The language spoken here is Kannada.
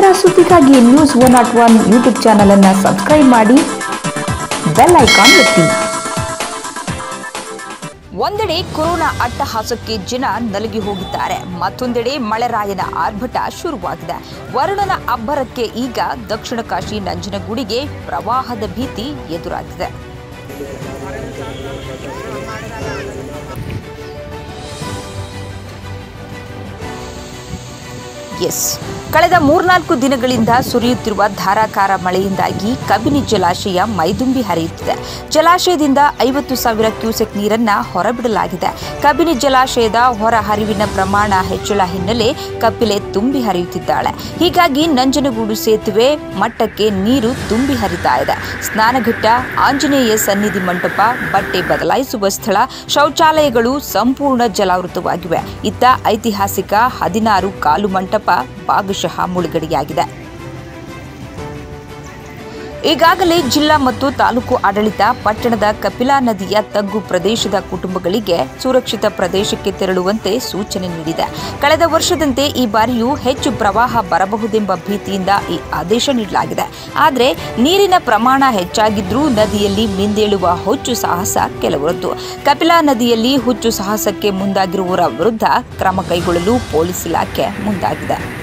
ನಿರಂತರ ಸುದ್ದಿಗಾಗಿ news one not one YouTube channel ಅನ್ನು ಸಬ್ಸ್ಕ್ರೈಬ್ ಮಾಡಿ ಬೆಲ್ ಐಕಾನ್ ಒತ್ತಿ ಒಂದೆಡೆ ಕೊರೋನಾ ಅಟ್ಟಹಾಸಕ್ಕೆ ಜನ ನಲುಗಿ ಹೋಗಿದ್ದಾರೆ ಮತ್ತೊಂದೆಡೆ ಮಳೆರಾಯನ ಆರ್ಭಟ ಶುರುವಾಗಿದೆ ವರುಣನ ಅಬ್ಬರಕ್ಕೆ ಈಗ ದಕ್ಷಿಣ ಕಾಶಿ ನಂಜನಗೂಡಿಗೆ ಪ್ರವಾಹದ ಭೀತಿ ಎದುರಾಗಿದೆ ಎಸ್ ಕಳೆದ ಮೂರ್ನಾಲ್ಕು ದಿನಗಳಿಂದ ಸುರಿಯುತ್ತಿರುವ ಧಾರಾಕಾರ ಮಳೆಯಿಂದಾಗಿ ಕಬಿನಿ ಜಲಾಶಯ ಮೈದುಂಬಿ ಹರಿಯುತ್ತಿದೆ ಜಲಾಶಯದಿಂದ ಐವತ್ತು ಸಾವಿರ ಕ್ಯೂಸೆಕ್ ನೀರನ್ನ ಹೊರಬಿಡಲಾಗಿದೆ ಕಬಿನಿ ಜಲಾಶಯದ ಹೊರ ಹರಿವಿನ ಪ್ರಮಾಣ ಹೆಚ್ಚಳ ಹಿನ್ನೆಲೆ ಕಪಿಲೆ ತುಂಬಿ ಹರಿಯುತ್ತಿದ್ದಾಳೆ ಹೀಗಾಗಿ ನಂಜನಗೂಡು ಸೇತುವೆ ಮಟ್ಟಕ್ಕೆ ನೀರು ತುಂಬಿ ಹರಿತಾ ಇದೆ ಸ್ನಾನಘಟ್ಟ ಆಂಜನೇಯ ಸನ್ನಿಧಿ ಮಂಟಪ ಬಟ್ಟೆ ಬದಲಾಯಿಸುವ ಸ್ಥಳ ಶೌಚಾಲಯಗಳು ಸಂಪೂರ್ಣ ಜಲಾವೃತವಾಗಿವೆ ಇತ್ತ ಐತಿಹಾಸಿಕ ಹದಿನಾರು ಕಾಲು ಮಂಟಪ ಭಾಗಶಃ ಮುಳುಗಡೆಯಾಗಿದೆ ಈಗಾಗಲೇ ಜಿಲ್ಲಾ ಮತ್ತು ತಾಲೂಕು ಆಡಳಿತ ಪಟ್ಟಣದ ಕಪಿಲಾ ನದಿಯ ತಗ್ಗು ಪ್ರದೇಶದ ಕುಟುಂಬಗಳಿಗೆ ಸುರಕ್ಷಿತ ಪ್ರದೇಶಕ್ಕೆ ತೆರಳುವಂತೆ ಸೂಚನೆ ನೀಡಿದೆ ಕಳೆದ ವರ್ಷದಂತೆ ಈ ಬಾರಿಯೂ ಹೆಚ್ಚು ಪ್ರವಾಹ ಬರಬಹುದೆಂಬ ಭೀತಿಯಿಂದ ಈ ಆದೇಶ ನೀಡಲಾಗಿದೆ ಆದರೆ ನೀರಿನ ಪ್ರಮಾಣ ಹೆಚ್ಚಾಗಿದ್ರೂ ನದಿಯಲ್ಲಿ ಮಿಂದೇಳುವ ಹುಚ್ಚು ಸಾಹಸ ಕೆಲವರದ್ದು ಕಪಿಲಾ ನದಿಯಲ್ಲಿ ಹುಚ್ಚು ಸಾಹಸಕ್ಕೆ ಮುಂದಾಗಿರುವವರ ವಿರುದ್ಧ ಕ್ರಮ ಕೈಗೊಳ್ಳಲು ಪೊಲೀಸ್ ಇಲಾಖೆ ಮುಂದಾಗಿದೆ